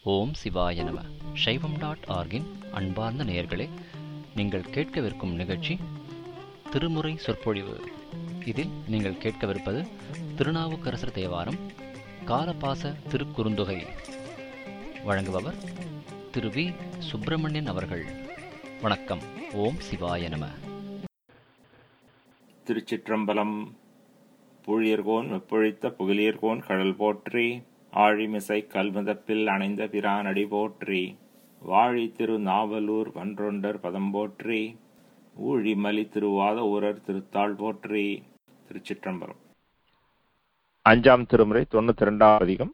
ஓம் சிவாய நம சைவம் டாட் ஆர்கின் அன்பார்ந்த நேயர்களே நீங்கள் கேட்கவிருக்கும் நிகழ்ச்சி திருமுறை சொற்பொழிவு இதில் நீங்கள் கேட்கவிருப்பது திருநாவுக்கரசர் தேவாரம் காலபாச திருக்குறுந்தொகை வழங்குபவர் திரு வி சுப்பிரமணியன் அவர்கள் வணக்கம் ஓம் சிவாய நம திருச்சிற்றம்பலம் புழியர்கோன் வெப்பொழித்த புகழியர்கோன் கடல் போற்றி ஆழிமிசை கல்முதப்பில் அணைந்த பிரான் அடி போற்றி வாழி திரு நாவலூர் வன்றொண்டர் பதம் போற்றி ஊழிமலி திருவாத ஊரர் திருத்தாள் போற்றி திருச்சிற்றம்பலம் அஞ்சாம் திருமுறை தொண்ணூத்தி ரெண்டாம் அதிகம்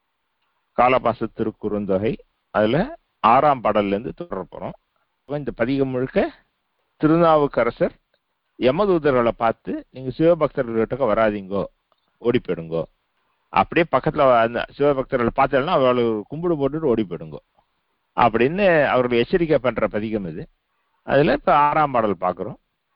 காலபாச திருக்குறுந்தொகை அதுல ஆறாம் பாடல்ல இருந்து தொடர போறோம் இந்த பதிகம் முழுக்க திருநாவுக்கரசர் யமதூதர்களை பார்த்து நீங்க சிவபக்தர்கள்கிட்ட வராதீங்கோ ஓடி போயிடுங்கோ அப்படியே பக்கத்துல அந்த சிவபக்தர்களை பார்த்தேன்னா அவளுக்கு கும்பிடு போட்டுட்டு ஓடி போயிடுங்கோ அப்படின்னு அவர்கள் எச்சரிக்கை பண்ற பதிகம் இது அதுல இப்ப ஆறாம் பாடல் பார்க்கிறோம்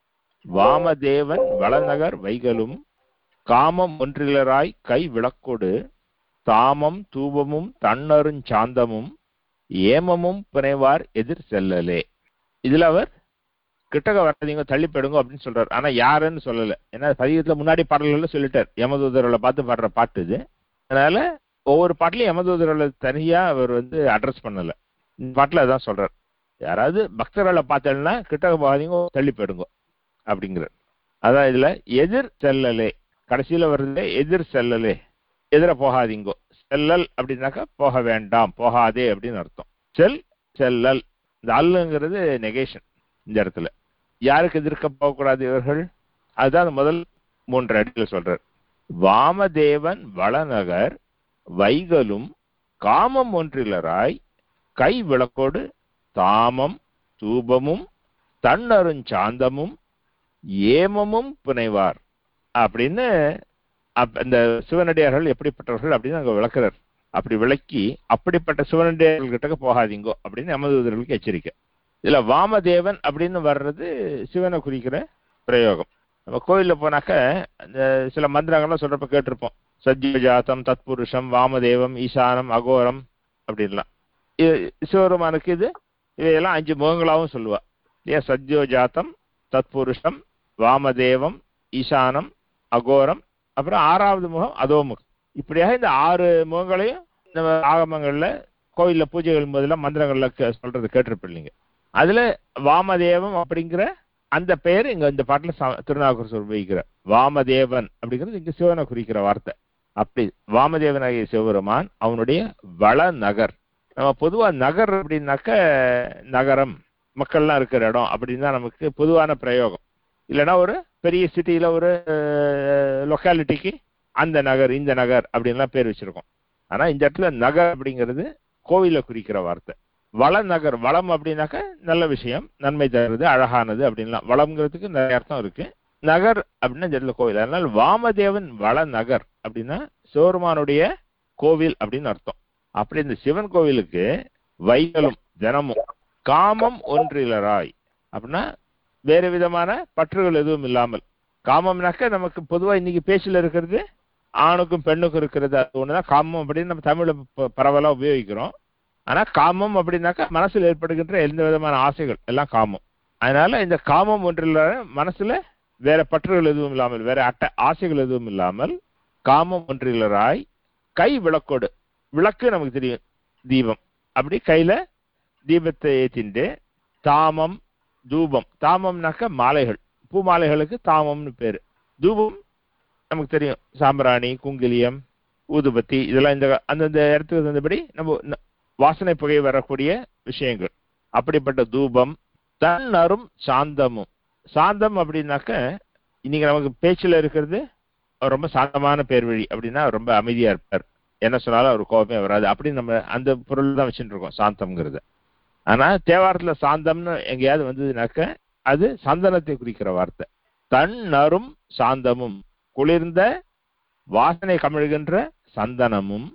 வாமதேவன் வளநகர் வைகளும் காமம் ஒன்றிலராய் கை விளக்கொடு தாமம் தூபமும் தன்னருஞ்சாந்தமும் ஏமமும் பிணைவார் எதிர் செல்லலே இதுல அவர் கிட்டக வராதீங்க தள்ளி போயிடுங்க அப்படின்னு சொல்றாரு ஆனா யாருன்னு சொல்லல ஏன்னா பதிகத்துல முன்னாடி பாடல்கள்ல சொல்லிட்டார் யமதூதர்களை பார்த்து பாடுற பாட்டு இது அதனால ஒவ்வொரு பாட்டுலயும் யமதூதர்களை தனியா அவர் வந்து அட்ரஸ் பண்ணல இந்த பாட்டுல அதான் சொல்றார் யாராவது பக்தர்களை பார்த்தேன்னா கிட்டக போகாதீங்க தள்ளி போயிடுங்க அப்படிங்கிறார் அதான் இதுல எதிர் செல்லலே கடைசியில வருது எதிர் செல்லலே எதிர போகாதீங்கோ செல்லல் அப்படின்னாக்கா போக வேண்டாம் போகாதே அப்படின்னு அர்த்தம் செல் செல்லல் இந்த அல்லுங்கிறது நெகேஷன் இந்த இடத்துல யாருக்கு எதிர்க்க போகக்கூடாது இவர்கள் அதுதான் அந்த முதல் மூன்று அடியில் சொல்றார் வாமதேவன் வளநகர் வைகளும் காமம் ஒன்றிலராய் கை விளக்கோடு தாமம் தூபமும் தன்னருஞ்சாந்தமும் ஏமமும் புனைவார் அப்படின்னு இந்த சிவனடியார்கள் எப்படிப்பட்டவர்கள் அப்படின்னு அங்க விளக்குறார் அப்படி விளக்கி அப்படிப்பட்ட சிவனடியார்கள் கிட்ட போகாதீங்கோ அப்படின்னு அமதுவதர்களுக்கு எச்சரிக்கை இதுல வாமதேவன் அப்படின்னு வர்றது சிவனை குறிக்கிற பிரயோகம் நம்ம கோயில்ல போனாக்க இந்த சில மந்திரங்கள்லாம் சொல்றப்ப கேட்டிருப்போம் சத்யஜாத்தம் தத்புருஷம் வாமதேவம் ஈசானம் அகோரம் அப்படின்லாம் சிவருமானுக்கு இது இதையெல்லாம் அஞ்சு முகங்களாகவும் சொல்லுவா இல்லையா சத்யோஜாத்தம் தத்புருஷம் வாமதேவம் ஈசானம் அகோரம் அப்புறம் ஆறாவது முகம் அதோ முகம் இப்படியாக இந்த ஆறு முகங்களையும் நம்ம ஆகமங்கள்ல கோயில்ல பூஜைகள் போதுல மந்திரங்கள்ல சொல்றது கேட்டிருப்பில்லைங்க அதுல வாமதேவம் அப்படிங்கிற அந்த பெயர் இங்க இந்த பாட்டுல திருநாவுக்கரசர் உபயோகிக்கிறார் வாமதேவன் அப்படிங்கிறது இங்க சிவனை குறிக்கிற வார்த்தை அப்படி வாமதேவனாகிய சிவபெருமான் அவனுடைய வள நகர் நம்ம பொதுவா நகர் அப்படின்னாக்க நகரம் மக்கள்லாம் இருக்கிற இடம் அப்படின்னு தான் நமக்கு பொதுவான பிரயோகம் இல்லைன்னா ஒரு பெரிய சிட்டியில ஒரு லொக்காலிட்டிக்கு அந்த நகர் இந்த நகர் அப்படின்லாம் பேர் வச்சிருக்கோம் ஆனா இந்த இடத்துல நகர் அப்படிங்கிறது கோவில குறிக்கிற வார்த்தை வள நகர் வளம் அப்படின்னாக்க நல்ல விஷயம் நன்மை தருது அழகானது அப்படின்லாம் வளம்ங்கிறதுக்கு நிறைய அர்த்தம் இருக்கு நகர் அப்படின்னு இந்த இடத்துல கோவில் அதனால வாமதேவன் வள நகர் அப்படின்னா சிவருமானுடைய கோவில் அப்படின்னு அர்த்தம் அப்படி இந்த சிவன் கோவிலுக்கு வைகளும் தினமும் காமம் ஒன்றிலராய் அப்படின்னா வேறு விதமான பற்றுகள் எதுவும் இல்லாமல் காமம்னாக்க நமக்கு பொதுவா இன்னைக்கு பேச்சில் இருக்கிறது ஆணுக்கும் பெண்ணுக்கும் இருக்கிறது அது ஒண்ணுதான் காமம் அப்படின்னு நம்ம தமிழ்ல பரவலா உபயோகிக்கிறோம் ஆனா காமம் அப்படின்னாக்கா மனசுல ஏற்படுகின்ற எந்த விதமான ஆசைகள் எல்லாம் காமம் அதனால இந்த காமம் ஒன்றில் மனசுல வேற பற்றுகள் எதுவும் இல்லாமல் வேற அட்ட ஆசைகள் எதுவும் இல்லாமல் காமம் ஒன்றிலராய் கை விளக்கோடு விளக்கு நமக்கு தெரியும் தீபம் அப்படி கையில தீபத்தை ஏற்றிண்டு தாமம் தூபம் தாமம்னாக்க மாலைகள் பூ மாலைகளுக்கு தாமம்னு பேரு தூபம் நமக்கு தெரியும் சாம்பிராணி குங்கிலியம் ஊதுபத்தி இதெல்லாம் இந்த அந்தந்த இடத்துக்கு தந்தபடி நம்ம வாசனை புகை வரக்கூடிய விஷயங்கள் அப்படிப்பட்ட தூபம் தன்னரும் சாந்தமும் சாந்தம் அப்படின்னாக்க இன்னைக்கு நமக்கு பேச்சுல இருக்கிறது ரொம்ப சாந்தமான பேர் வழி அப்படின்னா ரொம்ப அமைதியா இருப்பார் என்ன சொன்னாலும் அவர் கோபமே வராது அப்படின்னு நம்ம அந்த பொருள் தான் வச்சுட்டு இருக்கோம் சாந்தம்ங்கிறது ஆனா தேவாரத்துல சாந்தம்னு எங்கேயாவது வந்ததுனாக்க அது சந்தனத்தை குறிக்கிற வார்த்தை தன்னரும் சாந்தமும் குளிர்ந்த வாசனை கமிழ்கின்ற சந்தனமும்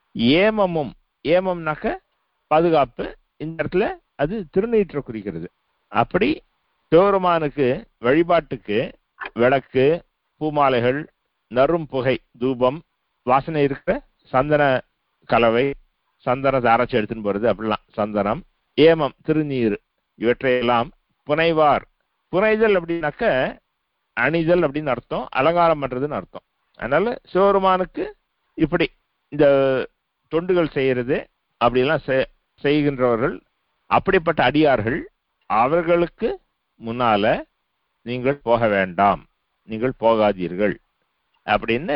ஏமமும் ஏமம்னாக்க பாதுகாப்பு இந்த இடத்துல அது திருநீற்றை குறிக்கிறது அப்படி சிவருமானுக்கு வழிபாட்டுக்கு விளக்கு பூமாலைகள் நரும் புகை தூபம் வாசனை இருக்கிற சந்தன கலவை சந்தனத்தை அரைச்சு எடுத்துன்னு போறது அப்படிலாம் சந்தனம் ஏமம் திருநீர் இவற்றையெல்லாம் புனைவார் புனைதல் அப்படின்னாக்க அணிதல் அப்படின்னு அர்த்தம் அலங்காரம் பண்றதுன்னு அர்த்தம் அதனால சிவபெருமானுக்கு இப்படி இந்த தொண்டுகள் செய்யறது அப்படிலாம் செ- செய்கின்றவர்கள் அப்படிப்பட்ட அடியார்கள் அவர்களுக்கு முன்னால நீங்கள் போக வேண்டாம் நீங்கள் போகாதீர்கள் அப்படின்னு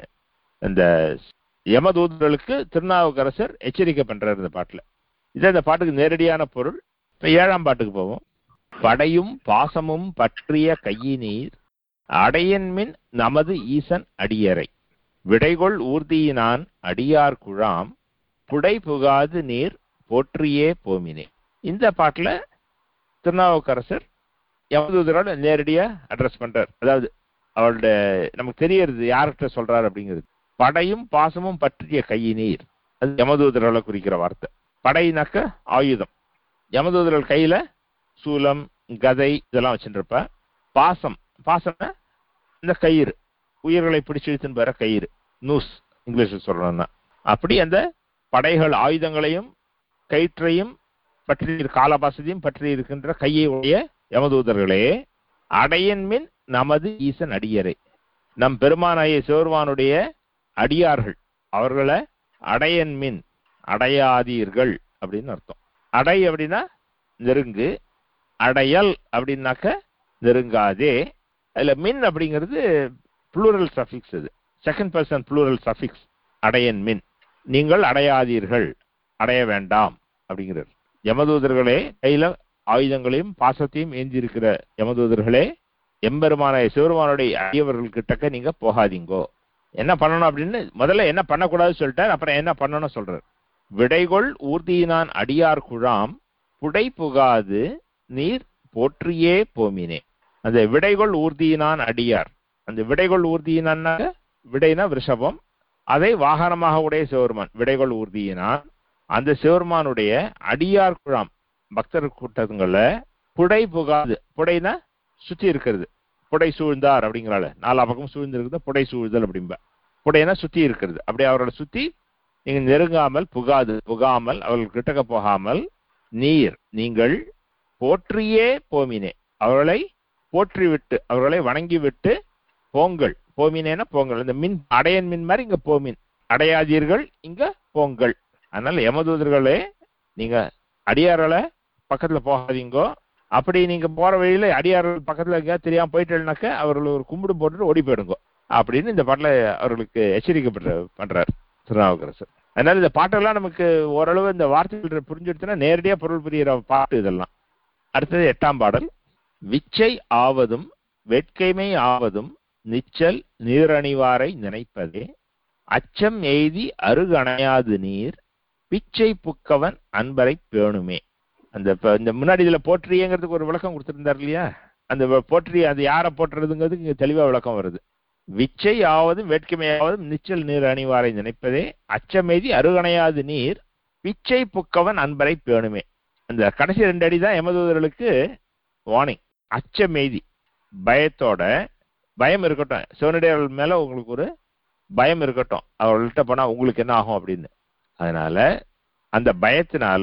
இந்த யமதூதர்களுக்கு திருநாவுக்கரசர் எச்சரிக்கை பண்றாரு இந்த பாட்டுல இது இந்த பாட்டுக்கு நேரடியான பொருள் இப்ப ஏழாம் பாட்டுக்கு போவோம் படையும் பாசமும் பற்றிய கையினீர் அடையன்மின் நமது ஈசன் அடியரை விடைகொள் ஊர்தியினான் அடியார் குழாம் புடை புகாது நீர் போற்றியே போமினே இந்த பாட்டுல திருநாவுக்கரசர் யமதூதரோட நேரடியா அட்ரஸ் பண்றார் அதாவது அவருடைய நமக்கு தெரியறது யார்கிட்ட சொல்றாரு அப்படிங்கிறது படையும் பாசமும் பற்றிய கையினீர் அது யமதூதர்களை குறிக்கிற வார்த்தை படையினாக்க ஆயுதம் யமதூதர்கள் கையில சூலம் கதை இதெல்லாம் வச்சுருப்ப பாசம் பாசம்னா இந்த கயிறு உயிர்களை பிடிச்சு இழுத்துன்னு போற கயிறு நூஸ் இங்கிலீஷ்ல சொல்லணும்னா அப்படி அந்த படைகள் ஆயுதங்களையும் கயிற்றையும் பற்றி காலபாசத்தையும் பற்றி இருக்கின்ற கையை உடைய யமதூதர்களே அடையன்மின் நமது ஈசன் அடியரை நம் பெருமானாய சிவருமானுடைய அடியார்கள் அவர்களை அடையன்மின் அடையாதீர்கள் அப்படின்னு அர்த்தம் அடை அப்படின்னா நெருங்கு அடையல் அப்படின்னாக்க நெருங்காதே அதுல மின் அப்படிங்கிறது ப்ளூரல் சஃபிக்ஸ் இது செகண்ட் பர்சன் ப்ளூரல் சஃபிக்ஸ் அடையன் மின் நீங்கள் அடையாதீர்கள் அடைய வேண்டாம் அப்படிங்கிறார் யமதூதர்களே கையில ஆயுதங்களையும் பாசத்தையும் ஏந்தி இருக்கிற யமதூதர்களே எம்பெருமான சிவருமானுடைய அடியவர்கள் கிட்டக்க நீங்க போகாதீங்கோ என்ன பண்ணணும் அப்படின்னு முதல்ல என்ன பண்ணக்கூடாதுன்னு சொல்லிட்டார் அப்புறம் என்ன பண்ணணும் சொல்றார் விடைகொள் ஊர்தியினான் அடியார் குழாம் புடை புகாது நீர் போற்றியே போமினே அந்த விடைகொள் ஊர்தியினான் அடியார் அந்த விடைகொள் ஊர்தியினான்னாக்க விடைனா ரிஷபம் அதை வாகனமாக உடைய சிவருமான் விடைகொள் ஊர்தியினான் அந்த சிவருமானுடைய அடியார் குழாம் பக்தர் கூட்டங்கள புடை புகாது புடைனா சுத்தி இருக்கிறது புடை சூழ்ந்தார் அப்படிங்கிறால நாலா பக்கம் சூழ்ந்திருக்கிறது புடை சூழ்தல் அப்படிம்ப புடைனா சுத்தி இருக்கிறது அப்படி அவர்களை சுத்தி நீங்க நெருங்காமல் புகாது புகாமல் அவர்கள் கிட்டக்க போகாமல் நீர் நீங்கள் போற்றியே போமினே அவர்களை போற்றி விட்டு அவர்களை வணங்கி விட்டு போங்கள் போமினேனா போங்கள் இந்த மின் அடையன் மின் மாதிரி இங்க போமின் அடையாதீர்கள் இங்க போங்கள் அதனால யமதூதர்களே நீங்க அடியார்களை பக்கத்துல போகாதீங்கோ அப்படி நீங்க போற வழியில அடியார்கள் பக்கத்துல எங்கேயாவது தெரியாம போயிட்டேன்னாக்க அவர்கள் ஒரு கும்பிடு போட்டுட்டு ஓடி போயிடுங்க அப்படின்னு இந்த பாட்டுல அவர்களுக்கு எச்சரிக்கை பண்ற பண்றார் திருநாவுக்கரசர் அதனால இந்த பாட்டெல்லாம் நமக்கு ஓரளவு இந்த வார்த்தைகள் புரிஞ்சுடுச்சுன்னா நேரடியா பொருள் புரியிற பாட்டு இதெல்லாம் அடுத்தது எட்டாம் பாடல் விச்சை ஆவதும் வேட்கைமை ஆவதும் நிச்சல் நீரணிவாரை நினைப்பதே அச்சம் எய்தி அருகணையாது நீர் பிச்சை புக்கவன் அன்பரை பேணுமே அந்த இப்ப இந்த முன்னாடி இதுல போற்றியங்கிறதுக்கு ஒரு விளக்கம் கொடுத்திருந்தார் இல்லையா அந்த வ- போற்றி அது யாரை போற்றுறதுங்கிறதுக்கு இங்க தெளிவா விளக்கம் வருது விச்சை ஆவதும் வேட்கைமையாவதும் நிச்சல் நீர் அணிவாரை நினைப்பதே அச்சமெய்தி அருகணையாது நீர் பிச்சை புக்கவன் அன்பரை பேணுமே அந்த கடைசி ரெண்டு அடி தான் எமதூதர்களுக்கு வார்னிங் அச்சமெய்தி பயத்தோட பயம் இருக்கட்டும் சிவனடியார்கள் மேல உங்களுக்கு ஒரு பயம் இருக்கட்டும் அவர்கள்ட்ட போனா உங்களுக்கு என்ன ஆகும் அப்படின்னு அதனால அந்த பயத்தினால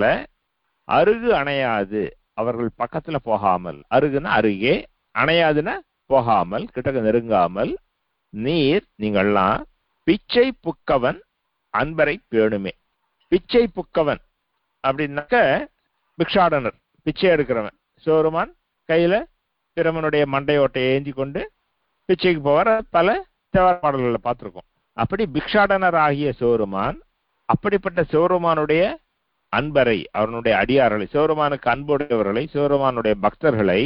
அருகு அணையாது அவர்கள் பக்கத்துல போகாமல் அருகுன்னா அருகே அணையாதுன்னா போகாமல் கிட்டக்க நெருங்காமல் நீர் நீங்கள்லாம் பிச்சை புக்கவன் அன்பரை பேணுமே பிச்சை புக்கவன் அப்படின்னாக்க பிக்ஷாடனர் பிச்சை எடுக்கிறவன் சிவருமான் கையில பிரமனுடைய மண்டையோட்டை ஏந்தி கொண்டு பிச்சைக்கு போவார் பல தேவார பாடல்களை பார்த்திருக்கோம் அப்படி பிக்ஷாடனர் ஆகிய சிவருமான் அப்படிப்பட்ட சிவருமானுடைய அன்பரை அவனுடைய அடியார்களை சிவருமானுக்கு அன்புடையவர்களை சிவருமானுடைய பக்தர்களை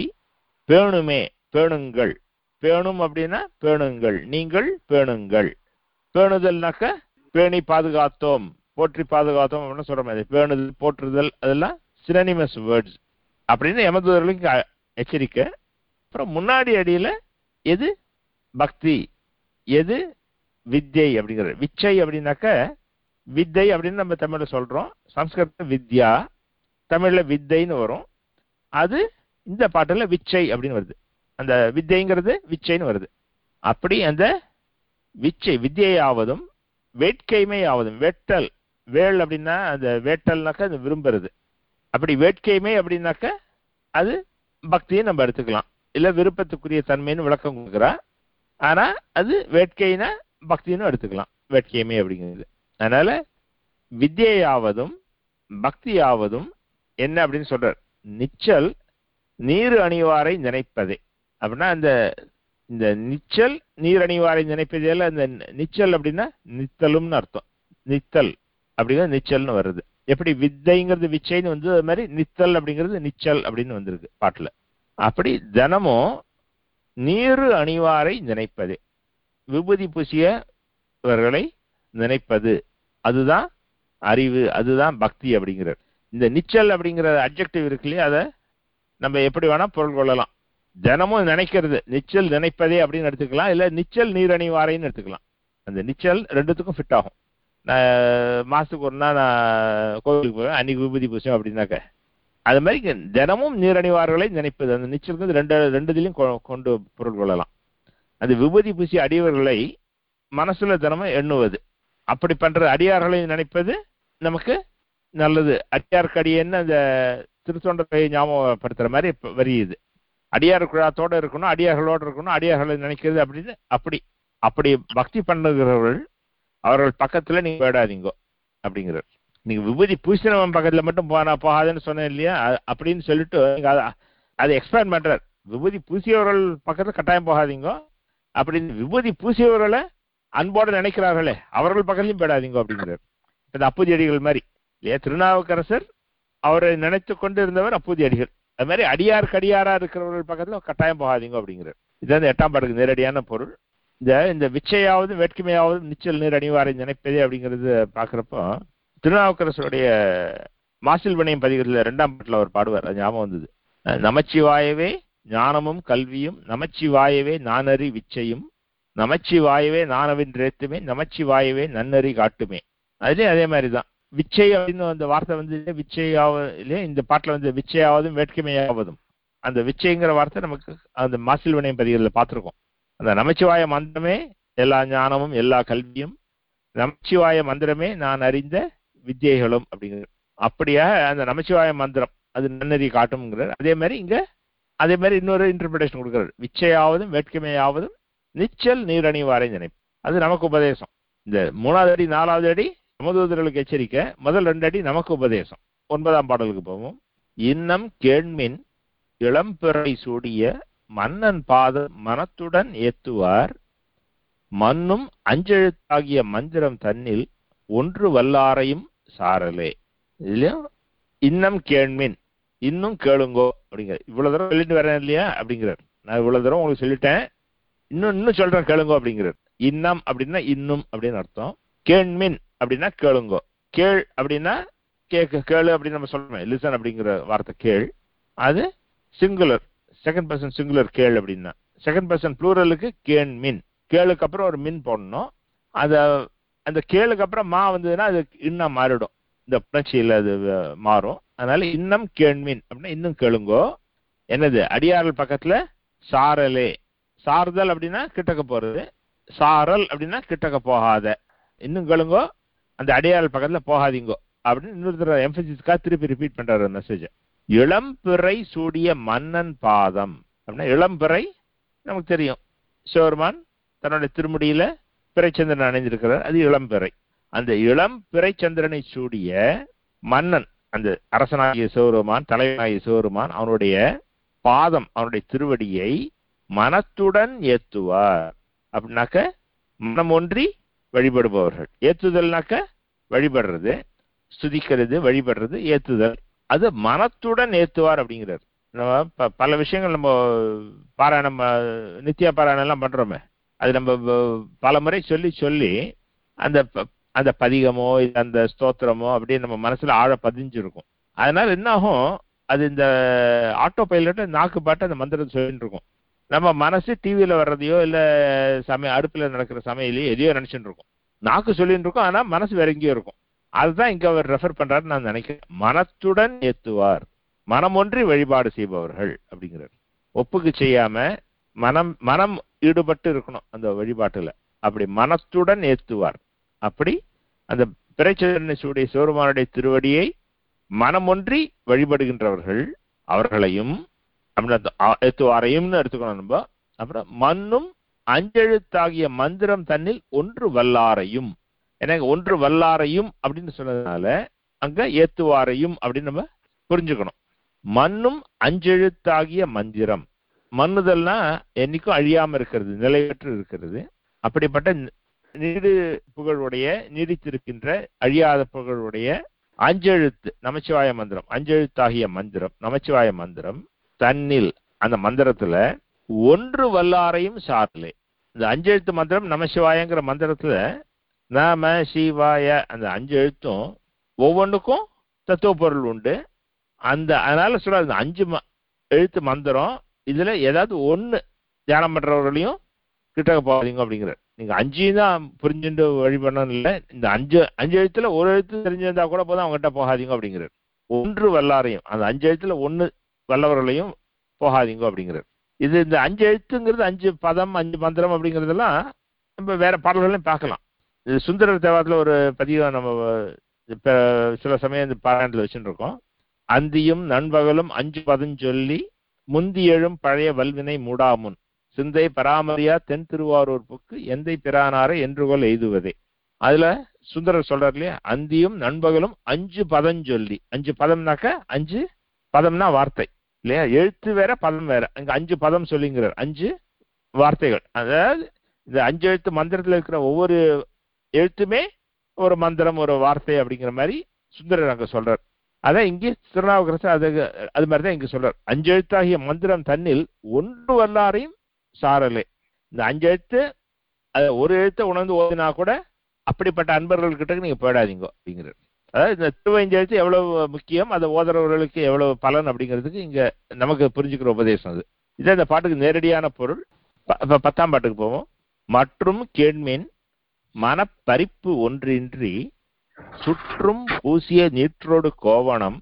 பேணுமே பேணுங்கள் பேணும் அப்படின்னா பேணுங்கள் நீங்கள் பேணுங்கள் பேணுதல்னாக்க பேணி பாதுகாத்தோம் போற்றி பாதுகாத்தோம் அப்படின்னு சொல்றோம் அது பேணுதல் போற்றுதல் அதெல்லாம் சினனிமஸ் வேர்ட்ஸ் அப்படின்னு எமதூதர்களுக்கு அ- எச்சரிக்கை அப்புறம் முன்னாடி அடியில எது பக்தி எது வித்யை அப்படிங்கிறது விச்சை அப்படின்னாக்க வித்தை அப்படின்னு நம்ம தமிழ்ல சொல்றோம் சம்ஸ்கிருத வித்யா தமிழ்ல வித்தைன்னு வரும் அது இந்த பாட்டுல விச்சை அப்படின்னு வருது அந்த வித்தைங்கிறது விச்சைன்னு வருது அப்படி அந்த விச்சை வித்யையாவதும் வேட்கைமை ஆவதும் வெட்டல் வேள் அப்படின்னா அந்த வேட்டல்னாக்கா அது விரும்புறது அப்படி வேட்கைமை அப்படின்னாக்க அது பக்தியை நம்ம எடுத்துக்கலாம் இல்ல விருப்பத்துக்குரிய தன்மைன்னு விளக்கம் கொடுக்குறா ஆனா அது வேட்கைனா பக்தின்னு எடுத்துக்கலாம் வேட்கைமை அப்படிங்கிறது அதனால வித்யையாவதும் பக்தியாவதும் என்ன அப்படின்னு சொல்றார் நிச்சல் நீர் அணிவாரை நினைப்பதே அப்படின்னா அந்த இந்த நிச்சல் நீர் அணிவாரை நினைப்பதில் அந்த நிச்சல் அப்படின்னா நித்தலும்னு அர்த்தம் நித்தல் அப்படிங்கிறது நிச்சல்னு வருது எப்படி வித்தைங்கிறது விச்சைன்னு வந்து அது மாதிரி நித்தல் அப்படிங்கிறது நிச்சல் அப்படின்னு வந்திருக்கு பாட்டுல அப்படி தினமும் நீரு அணிவாரை நினைப்பது விபூதி பூசியவர்களை நினைப்பது அதுதான் அறிவு அதுதான் பக்தி அப்படிங்கிறது இந்த நிச்சல் அப்படிங்கிற அப்ஜெக்டிவ் இருக்கு இல்லையா அதை நம்ம எப்படி வேணா பொருள் கொள்ளலாம் தினமும் நினைக்கிறது நிச்சல் நினைப்பதே அப்படின்னு எடுத்துக்கலாம் இல்ல நிச்சல் நீரணிவாரைன்னு எடுத்துக்கலாம் அந்த நிச்சல் ரெண்டுத்துக்கும் ஃபிட் ஆகும் நான் மாசத்துக்கு ஒரு நாள் நான் கோவிலுக்கு போவேன் அன்னைக்கு விபூதி பூசம் அப்படின்னாக்க அது மாதிரி இங்க தினமும் நீரணிவார்களை நினைப்பது அந்த நிச்சலுக்கு ரெண்டு ரெண்டு இதுலையும் கொ- கொண்டு பொருள் கொள்ளலாம் அந்த விபூதி பூசி அடியவர்களை மனசுல தினமும் எண்ணுவது அப்படி பண்ற அடியார்களை நினைப்பது நமக்கு நல்லது அடியாருக்கு அடியன்னு அந்த திருத்தொண்டரை ஞாபகப்படுத்துற மாதிரி இப்ப வரியுது அடியார் குழாத்தோட இருக்கணும் அடியார்களோட இருக்கணும் அடியார்களை நினைக்கிறது அப்படின்னு அப்படி அப்படி பக்தி பண்ணுகிறவர்கள் அவர்கள் பக்கத்துல நீங்க போயிடாதீங்க அப்படிங்கிறார் நீங்க விபூதி பூசினவன் பக்கத்துல மட்டும் போனா போகாதுன்னு சொன்னேன் இல்லையா அ- அப்படின்னு சொல்லிட்டு நீங்க அத- அதை எக்ஸ்பேண்ட் பண்றார் விபூதி பூசியவர்கள் பக்கத்துல கட்டாயம் போகாதீங்க அப்படின்னு விபூதி பூசியவர்களை அன்போடு நினைக்கிறார்களே அவர்கள் பக்கத்துலயும் போயிடாதீங்க அப்படிங்கிறார் இந்த அப்பூதி அடிகள் மாதிரி இல்லையா திருநாவுக்கரசர் அவரை நினைத்து கொண்டு இருந்தவர் அப்பூதி அடிகள் அது மாதிரி அடியாருக்கு அடியாரா இருக்கிறவர்கள் பக்கத்துல கட்டாயம் போகாதீங்க அப்படிங்கிறார் இதுதான் இந்த எட்டாம் பாட்டுக்கு நேரடியான பொருள் இந்த இந்த விச்சையாவது வேட்கைமையாவது நிச்சல் நீர் அணிவாரை நினைப்பதே அப்படிங்கிறது பாக்குறப்போ திருநாவுக்கரசருடைய மாசில் வினயம் பதிகத்தில் இரண்டாம் பாட்டில் அவர் பாடுவார் அது ஞாபகம் வந்தது அஹ் நமச்சிவாயவே ஞானமும் கல்வியும் நமச்சிவாயவே நானறி விச்சையும் நமச்சிவாயவே நானவின்றேத்துமே நமச்சிவாயவே நன்னறி காட்டுமே அதுலயும் அதே மாதிரி தான் விச்சை அப்படின்னு அந்த வார்த்தை வந்து விச்சையாவது இந்த பாட்டுல வந்து விச்சையாவதும் வேட்கைமையாவதும் அந்த விச்சைங்கிற வார்த்தை நமக்கு அந்த மாசில் வினயம் பதிகளில் பார்த்திருக்கோம் அந்த நமச்சிவாய மந்திரமே எல்லா ஞானமும் எல்லா கல்வியும் நமச்சிவாய மந்திரமே நான் அறிந்த வித்தியைகளும் அப்படிங்கிறது அப்படியா அந்த நமச்சிவாய மந்திரம் அது நன்னறி காட்டும்ங்கிறார் அதே மாதிரி இங்க அதே மாதிரி இன்னொரு இன்டர்பிரேஷன் கொடுக்கிறார் விச்சையாவதும் வேட்கைமையாவதும் நிச்சல் நீரணிவாரை நினைப்பு அது நமக்கு உபதேசம் இந்த மூணாவது அடி நாலாவது அடி சமதூதர்களுக்கு எச்சரிக்கை முதல் ரெண்டு அடி நமக்கு உபதேசம் ஒன்பதாம் பாடலுக்கு போவோம் இன்னம் கேண்மின் இளம்பிறை சூடிய மன்னன் பாத மனத்துடன் ஏத்துவார் மன்னும் அஞ்செழுத்தாகிய மந்திரம் தன்னில் ஒன்று வல்லாரையும் சாரலே இதுலயும் இன்னம் கேண்மின் இன்னும் கேளுங்கோ அப்படிங்கிற இவ்வளவு தூரம் சொல்லிட்டு வரேன் இல்லையா அப்படிங்கிறார் நான் இவ்வளவு தூரம் உங்களுக்கு சொல்லிட்டேன் இன்னும் இன்னும் சொல்றேன் கேளுங்கோ அப்படிங்கிறார் இன்னம் அப்படின்னா இன்னும் அப்படின்னு அர்த்தம் கேண்மின் அப்படின்னா கேளுங்கோ கேள் அப்படின்னா கேக்கு கேளு அப்படின்னு நம்ம சொல்றோமே லிசன் அப்படிங்கிற வார்த்தை கேள் அது சிங்குலர் செகண்ட் பர்சன் சிங்குலர் கேள் அப்படின்னா செகண்ட் பர்சன் ப்ளூரலுக்கு கேன் மின் கேளுக்கு அப்புறம் ஒரு மின் போடணும் அத அந்த கேளுக்கு அப்புறம் மா வந்ததுன்னா அது இன்னும் மாறிடும் இந்த புணர்ச்சியில் அது அஹ், மாறும் அதனால இன்னும் கேண்மின் அப்படின்னா இன்னும் கேளுங்கோ என்னது அடியார்கள் பக்கத்துல சாரலே சாறுதல் அப்படின்னா கிட்டக்க போறது சாரல் அப்படின்னா கிட்டக்க போகாத இன்னும் கேளுங்கோ அந்த அடியார்கள் பக்கத்துல போகாதீங்கோ அப்படின்னு இன்னொரு தடவை எம்பசிஸ்க்காக திருப்பி ரிப்பீட் பண்றாரு மெசேஜ் இளம்பிறை சூடிய மன்னன் பாதம் அப்படின்னா இளம்பிறை நமக்கு தெரியும் சிவருமான் தன்னுடைய திருமுடியில பிறைச்சந்திரன் அணிந்திருக்கிறார் அது இளம்பிறை அந்த இளம் பிறைச்சந்திரனை சூடிய மன்னன் அந்த அரசனாகிய சிவருமான் தலைவனாகிய சிவருமான் அவனுடைய பாதம் அவனுடைய திருவடியை மனத்துடன் ஏத்துவார் அப்படின்னாக்க மனம் ஒன்றி வழிபடுபவர்கள் ஏத்துதல்னாக்க வழிபடுறது ஸ்துதிக்கிறது வழிபடுறது ஏத்துதல் அது மனத்துடன் ஏத்துவார் அப்படிங்கிறார் நம்ம ப- பல விஷயங்கள் நம்ம பாராயணம் அஹ், நித்திய பாராயணம் எல்லாம் பண்றோமே அது நம்ம வ- பல முறை சொல்லி சொல்லி அந்த ப- அந்த பதிகமோ இல்ல அந்த ஸ்தோத்திரமோ அப்படியே நம்ம மனசுல ஆழ பதிஞ்சிருக்கும் அதனால என்ன ஆகும் அது இந்த ஆட்டோ பைலட் நாக்கு பாட்டு அந்த மந்திரத்தை சொல்லிட்டு இருக்கும் நம்ம மனசு டிவியில வர்றதையோ இல்ல சமய அடுப்புல நடக்கிற சமையலையோ எதையோ நினைச்சுட்டு இருக்கும் நாக்கு சொல்லிட்டு இருக்கும் ஆனா மனசு வேற எங்கேயோ இருக்கும் அதுதான் இங்க அவர் ரெஃபர் பண்றாருன்னு நான் நினைக்கிறேன் மனத்துடன் ஏத்துவார் மனம் ஒன்றி வழிபாடு செய்பவர்கள் அப்படிங்கிறார் ஒப்புக்கு செய்யாம மனம் மனம் ஈடுபட்டு இருக்கணும் அந்த வழிபாட்டுல அப்படி மனத்துடன் ஏத்துவார் அப்படி அந்த பிறைச்சந்திரனை சூடிய சிவருமானுடைய திருவடியை மனமொன்றி வழிபடுகின்றவர்கள் அவர்களையும் எத்துவாரையும்னு எடுத்துக்கணும் நம்ம அப்புறம் மண்ணும் அஞ்செழுத்தாகிய மந்திரம் தன்னில் ஒன்று வல்லாரையும் எனக்கு ஒன்று வல்லாரையும் அப்படின்னு சொன்னதுனால அங்க ஏத்துவாரையும் அப்படின்னு நம்ம புரிஞ்சுக்கணும் மண்ணும் அஞ்செழுத்தாகிய மந்திரம் மண்ணுதல்னா என்னைக்கும் அழியாம இருக்கிறது நிலையற்று இருக்கிறது அப்படிப்பட்ட நீடு புகழுடைய நீடித்திருக்கின்ற அழியாத புகழுடைய அஞ்செழுத்து நமச்சிவாய மந்திரம் அஞ்செழுத்தாகிய மந்திரம் நமச்சிவாய மந்திரம் தன்னில் அந்த மந்திரத்துல ஒன்று வல்லாரையும் சார்லே இந்த அஞ்செழுத்து மந்திரம் நமசிவாயங்கிற மந்திரத்துல நாம சிவாய அந்த அஞ்சு எழுத்தும் ஒவ்வொன்றுக்கும் தத்துவ பொருள் உண்டு அந்த அதனால சொல்ற அந்த அஞ்சு எழுத்து மந்திரம் இதுல ஏதாவது ஒண்ணு தியானம் பண்றவர்களையும் கிட்ட போகாதீங்க அப்படிங்கிற நீங்க அஞ்சையும் தான் புரிஞ்சுட்டு வழிபடணும் இல்லை இந்த அஞ்சு அஞ்சு எழுத்துல ஒரு எழுத்து தெரிஞ்சிருந்தா கூட போதும் அவங்ககிட்ட போகாதீங்க அப்படிங்கிறார் ஒன்று வல்லாரையும் அந்த அஞ்சு எழுத்துல ஒண்ணு வல்லவர்களையும் போகாதீங்க அப்படிங்கிறார் இது இந்த அஞ்சு எழுத்துங்கிறது அஞ்சு பதம் அஞ்சு மந்திரம் அப்படிங்கிறதெல்லாம் நம்ம வேற பாடல்களையும் பார்க்கலாம் இது சுந்தரர் தேவாரத்தில் ஒரு பதிவை நம்ம இப்ப சில சமயம் இந்த பாராயணத்தில் வச்சுட்டு இருக்கோம் அந்தியும் நண்பகலும் அஞ்சு பதஞ்சொல்லி முந்தி எழும் பழைய வல்வினை மூடாமுன் சிந்தை பராமரியா தென் திருவாரூர் புக்கு எந்தை பிரானாரை என்றுகொள் எய்துவதே அதுல சுந்தரர் சொல்றார் இல்லையா அந்தியும் நண்பகலும் அஞ்சு பதஞ்சொல்லி அஞ்சு பதம்னாக்க அஞ்சு பதம்னா வார்த்தை இல்லையா எழுத்து வேற பதம் வேற அங்க அஞ்சு பதம் சொல்லிங்கிறார் அஞ்சு வார்த்தைகள் அதாவது இந்த அஞ்சு எழுத்து மந்திரத்துல இருக்கிற ஒவ்வொரு எழுத்துமே ஒரு மந்திரம் ஒரு வார்த்தை அப்படிங்கிற மாதிரி சுந்தரர் அங்க சொல்றார் அதான் இங்கே திருநாவுக்கரசு அது அது மாதிரிதான் இங்க சொல்றார் அஞ்சு எழுத்தாகிய மந்திரம் தன்னில் ஒன்று வல்லாரையும் சாரலே இந்த அஞ்சு எழுத்து அது ஒரு எழுத்தை உணர்ந்து ஓதினா கூட அப்படிப்பட்ட அன்பர்கள் கிட்ட நீங்க போயிடாதீங்க அப்படிங்கிறார் அதாவது இந்த திருவைஞ்சு எழுத்து எவ்வளவு முக்கியம் அதை ஓதுறவர்களுக்கு எவ்வளவு பலன் அப்படிங்கிறதுக்கு இங்க நமக்கு புரிஞ்சுக்கிற உபதேசம் அது இதே இந்த பாட்டுக்கு நேரடியான பொருள் இப்ப பத்தாம் பாட்டுக்கு போவோம் மற்றும் கேள்மீன் மனப்பறிப்பு ஒன்றின்றி சுற்றும் பூசிய நீற்றோடு கோவணம்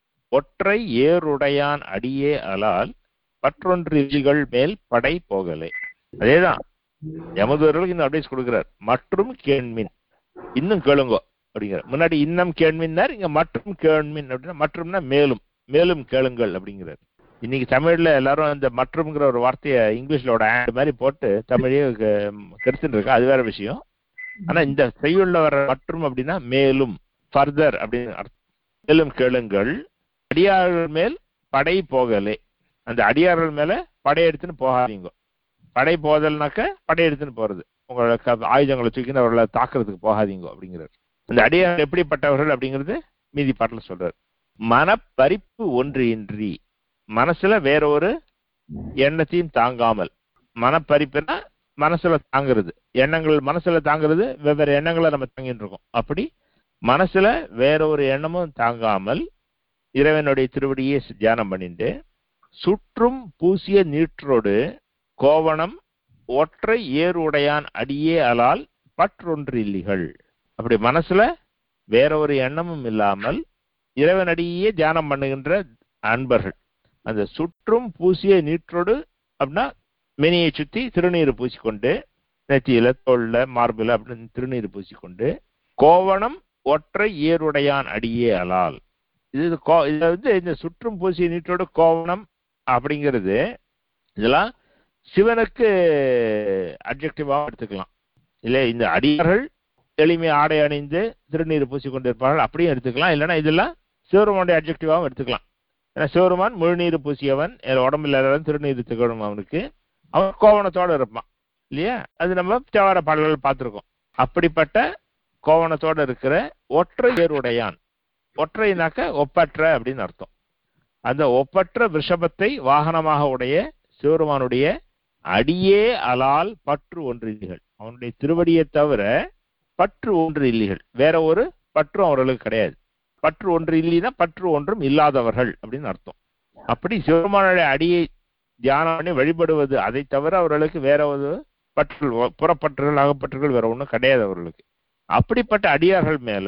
ஒற்றை ஏருடையான் அடியே அலால் பற்றொன்றிகள் மேல் படை போகலே அதேதான் யமதூர்களுக்கு இந்த அட்வைஸ் கொடுக்கிறார் மற்றும் கேள்மின் இன்னும் கேளுங்கோ அப்படிங்கிற முன்னாடி இன்னும் கேள்மின்னார் இங்க மற்றும் கேள்மின் அப்படின்னா மற்றும்னா மேலும் மேலும் கேளுங்கள் அப்படிங்கிறார் இன்னைக்கு தமிழ்ல எல்லாரும் இந்த மற்றும்ங்கிற ஒரு வார்த்தையை இங்கிலீஷ்லோட ஆட் மாதிரி போட்டு தமிழையே கெடுத்துட்டு இருக்கா அது வேற விஷயம் ஆனா இந்த செய்யுள்ள வர மற்றும் அப்படின்னா மேலும் ஃபர்தர் அப்படின்னு அர்த்தம் மேலும் கேளுங்கள் அடியார்கள் மேல் படை போகலே அந்த அடியார்கள் மேல படை எடுத்துன்னு போகாதீங்க படை போதல்னாக்க படை எடுத்துன்னு போறது உங்களோட ஆயுதங்களை தூக்கின்னு அவர்களை தாக்குறதுக்கு போகாதீங்க அப்படிங்கிறார் அந்த அடியார்கள் எப்படிப்பட்டவர்கள் அப்படிங்கிறது மீதி பாட்டில் சொல்றாரு மனப்பறிப்பு ஒன்று இன்றி மனசுல வேற ஒரு எண்ணத்தையும் தாங்காமல் மனப்பறிப்புனா மனசுல தாங்குறது எண்ணங்கள் மனசுல தாங்குறது வெவ்வேறு எண்ணங்களை நம்ம தாங்கிட்டு இருக்கோம் அப்படி மனசுல வேற ஒரு எண்ணமும் தாங்காமல் இறைவனுடைய திருவடியை தியானம் பண்ணிட்டு சுற்றும் பூசிய நீற்றோடு கோவணம் ஒற்றை ஏறுடையான் அடியே அலால் பற்றொன்று இல்லிகள் அப்படி மனசுல வேற ஒரு எண்ணமும் இல்லாமல் இறைவனடியே தியானம் பண்ணுகின்ற அன்பர்கள் அந்த சுற்றும் பூசிய நீற்றோடு அப்படின்னா மினியை சுத்தி திருநீர் பூசிக்கொண்டு நெத்தியில தோல்ல மார்பில அப்படின்னு திருநீர் பூசிக்கொண்டு கோவணம் ஒற்றை ஏருடையான் அடியே அலால் இது இதுல வந்து இந்த சுற்றும் பூசிய நீற்றோடு கோவணம் அப்படிங்கிறது இதெல்லாம் சிவனுக்கு அப்ஜெக்டிவாக எடுத்துக்கலாம் இல்லை இந்த அடியார்கள் எளிமை ஆடை அணிந்து திருநீர் பூசி கொண்டிருப்பார்கள் அப்படியும் எடுத்துக்கலாம் இல்லைன்னா இதெல்லாம் சிவருமானுடைய அப்ஜெக்டிவாகவும் எடுத்துக்கலாம் ஏன்னா சிவருமான் முழுநீர் பூசியவன் உடம்புல எல்லாரும் திருநீர் திகழும் அவனுக்கு அவன் கோவணத்தோடு இருப்பான் இல்லையா அது நம்ம தேவார பாடல்கள் பார்த்துருக்கோம் அப்படிப்பட்ட கோவணத்தோடு இருக்கிற ஒற்றை ஏருடையான் ஒற்றைனாக்க ஒப்பற்ற அப்படின்னு அர்த்தம் அந்த ஒப்பற்ற விஷபத்தை வாகனமாக உடைய சிவருமானுடைய அடியே அலால் பற்று ஒன்று இல்லைகள் அவனுடைய திருவடியை தவிர பற்று ஒன்று இல்லைகள் வேற ஒரு பற்று அவர்களுக்கு கிடையாது பற்று ஒன்று இல்லைன்னா பற்று ஒன்றும் இல்லாதவர்கள் அப்படின்னு அர்த்தம் அப்படி சிவருமானுடைய அடியை தியானம் பண்ணி வழிபடுவது அதை தவிர அவர்களுக்கு வேற ஒரு பற்று புறப்பற்றுகள் அகப்பற்றுகள் வேற ஒன்றும் கிடையாது அவர்களுக்கு அப்படிப்பட்ட அடியார்கள் மேல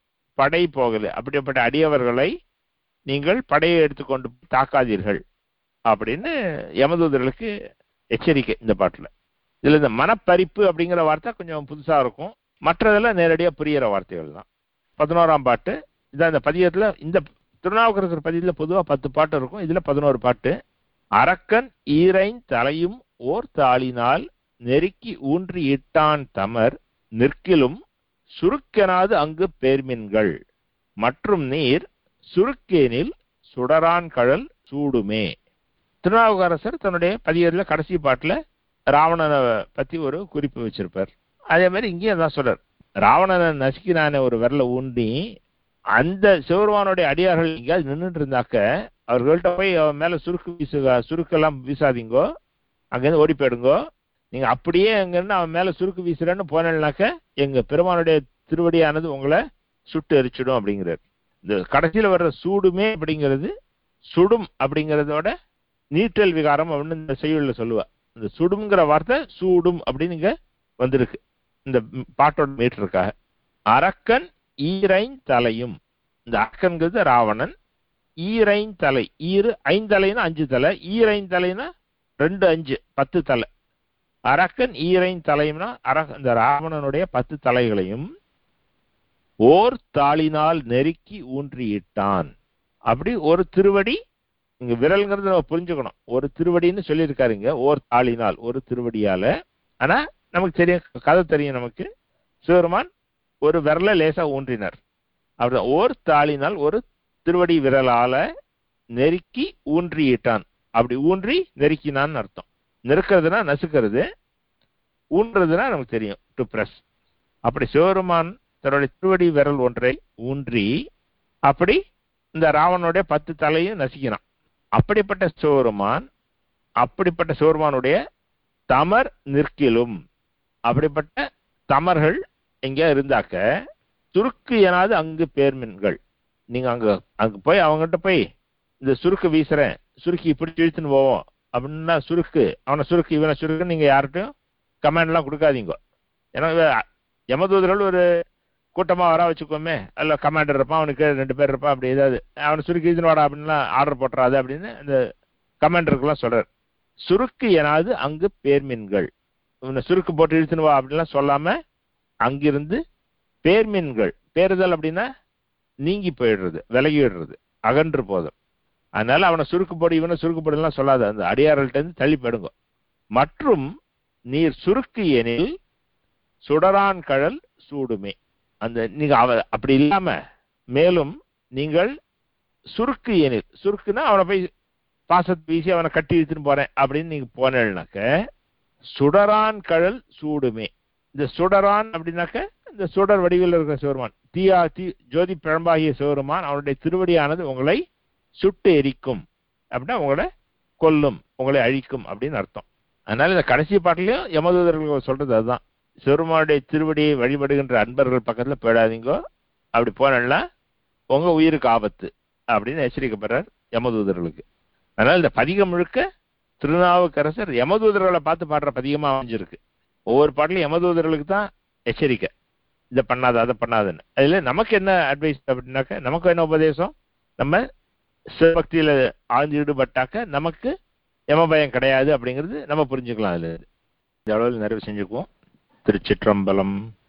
படை போகல அப்படிப்பட்ட அடியவர்களை நீங்கள் படையை எடுத்துக்கொண்டு தாக்காதீர்கள் அப்படின்னு யமதூதர்களுக்கு எச்சரிக்கை இந்த பாட்டுல இதுல இந்த மனப்பறிப்பு அப்படிங்கிற வார்த்தை கொஞ்சம் புதுசா இருக்கும் மற்றதெல்லாம் நேரடியா புரியிற வார்த்தைகள் தான் பதினோராம் பாட்டு இதான் இந்த பதியத்துல இந்த திருநாவுக்கரசர் பதியத்துல பொதுவா பத்து பாட்டு இருக்கும் இதுல பதினோரு பாட்டு அரக்கன் ஈரைன் தலையும் ஓர் தாளினால் நெருக்கி ஊன்றி இட்டான் தமர் நிற்கிலும் சுருக்கெனாது அங்கு பேர்மின்கள் மற்றும் நீர் சுருக்கேனில் சுடரான் கழல் சூடுமே திருநாவுக்கரசர் தன்னுடைய பதியத்துல கடைசி பாட்டுல ராவணனை பத்தி ஒரு குறிப்பு வச்சிருப்பார் அதே மாதிரி இங்கேயும் தான் சொல்றார் ராவணனை நசுக்கினான ஒரு விரல ஊண்டி அந்த சிவருமானுடைய அடியார்கள் எங்கேயாவது நின்றுட்டு இருந்தாக்க அவர்கள்ட்ட போய் அவன் மேல சுருக்கு வீசுக சுருக்கெல்லாம் வீசாதீங்கோ அங்கேருந்து ஓடி போயிடுங்கோ நீங்க அப்படியே அங்கிருந்து அவன் மேல சுருக்கு வீசுறேன்னு போனேன்னாக்க எங்க பெருமானுடைய திருவடியானது உங்களை சுட்டு எரிச்சிடும் அப்படிங்கிறார் இந்த கடைசியில வர்ற சூடுமே அப்படிங்கிறது சுடும் அப்படிங்கிறதோட நீட்டல் விகாரம் அப்படின்னு இந்த செய்யுள்ல சொல்லுவா இந்த சுடுங்கிற வார்த்தை சூடும் அப்படின்னு இங்க வந்திருக்கு இந்த ம், பாட்டோட மீட்டருக்காக அரக்கன் ஈரைன் தலையும் இந்த அரக்கன்கிறது ராவணன் ஈரைன் தலை ஈரு ஐந்தலைனா அஞ்சு தலை ஈரைன் தலைனா ரெண்டு அஞ்சு பத்து தலை அரக்கன் ஈரைன் தலையும்னா அரக இந்த ராவணனுடைய பத்து தலைகளையும் ஓர் தாளினால் நெருக்கி ஊன்றியிட்டான் அப்படி ஒரு திருவடி இங்க விரல்ங்கிறது நம்ம புரிஞ்சுக்கணும் ஒரு திருவடின்னு சொல்லியிருக்காருங்க ஓர் தாளினால் ஒரு திருவடியால ஆனா நமக்கு தெரியும் கதை தெரியும் நமக்கு சிவருமான் ஒரு விரல லேசா ஊன்றினார் அப்படிதான் ஓர் தாளினால் ஒரு திருவடி விரலால நெருக்கி ஊன்றியிட்டான் அப்படி ஊன்றி நெருக்கினான்னு அர்த்தம் நெருக்கிறதுனா நசுக்கிறது ஊன்றதுன்னா நமக்கு தெரியும் டு பிரஸ் அப்படி சிவருமான் தன்னுடைய திருவடி விரல் ஒன்றை ஊன்றி அப்படி இந்த ராவனுடைய பத்து தலையும் நசுக்கினான் அப்படிப்பட்ட சிவருமான் அப்படிப்பட்ட சிவருமானுடைய தமர் நிற்கிலும் அப்படிப்பட்ட தமர்கள் எங்க இருந்தாக்க சுருக்கு எனாது அங்கு பேர்மின்கள் நீங்க அங்க அங்க போய் அவங்ககிட்ட போய் இந்த சுருக்கு வீசுறேன் சுருக்கி இப்படி இழுத்துன்னு போவோம் அப்படின்னா சுருக்கு அவனை சுருக்கு இவனை சுருக்குன்னு நீங்க யார்கிட்டயும் கமெண்ட் எல்லாம் கொடுக்காதீங்க ஏன்னா இவ- யமதூதர்கள் ஒரு கூட்டமா வர வச்சுக்கோமே அல்ல கமாண்டர் இருப்பான் அவனுக்கு ரெண்டு பேர் இருப்பான் அப்படி ஏதாவது அவனை சுருக்கி இழுத்துன்னு வாடா அப்படின்லாம் ஆர்டர் போட்டுறாது அப்படின்னு இந்த கமாண்டருக்கெல்லாம் சொல்றாரு சுருக்கு எனாது அங்கு பேர்மீன்கள் இவனை சுருக்கு போட்டு இழுத்துன்னு வா அப்படின்லாம் சொல்லாம அங்கிருந்து பேர்மீன்கள் பேறுதல் அப்படின்னா நீங்கி போயிடுறது விலகிடுறது அகன்று போதும் அதனால அவனை சுருக்கு போடு இவனை சுருக்கு போடுலாம் சொல்லாத அந்த அடியார்கள்ட்ட இருந்து தள்ளி போயிடுங்க மற்றும் நீர் சுருக்கு எனில் சுடரான் கழல் சூடுமே அந்த நீங்க அவ அப்படி இல்லாம மேலும் நீங்கள் சுருக்கு எனில் சுருக்குன்னா அவனை போய் பாசத்தை வீசி அவனை கட்டி இழுத்துன்னு போறேன் அப்படின்னு நீங்க போனேன்னாக்க சுடரான் கழல் சூடுமே இந்த சுடரான் அப்படின்னாக்க இந்த சுடர் வடிவில் இருக்கிற சிவருமான் தீயா தீ ஜோதி பிழம்பாகிய சிவருமான் அவனுடைய திருவடியானது உங்களை சுட்டு எரிக்கும் அப்படின்னா உங்களை கொல்லும் உங்களை அழிக்கும் அப்படின்னு அர்த்தம் அதனால இந்த கடைசி பாட்டிலையும் யமதூதர்கள் சொல்றது அதுதான் சிவருமானுடைய திருவடியை வழிபடுகின்ற அன்பர்கள் பக்கத்துல போயிடாதீங்கோ அப்படி போனா உங்க உயிருக்கு ஆபத்து அப்படின்னு எச்சரிக்கப்படுறார் யமதூதர்களுக்கு அதனால இந்த பதிகம் முழுக்க திருநாவுக்கரசர் யமதூதர்களை பார்த்து பாடுற பதிகமா அமைஞ்சிருக்கு ஒவ்வொரு பாட்டிலும் யமதூதர்களுக்கு தான் எச்சரிக்கை இதை பண்ணாத அதை பண்ணாதுன்னு அதுல நமக்கு என்ன அட்வைஸ் அப்படின்னாக்க நமக்கு என்ன உபதேசம் நம்ம சிவபக்தியில ஆழ்ந்து ஈடுபட்டாக்க நமக்கு யமபயம் கிடையாது அப்படிங்கிறது நம்ம புரிஞ்சுக்கலாம் அதுல இந்த அளவில் நிறைவு செஞ்சுக்குவோம் திருச்சிற்றம்பலம்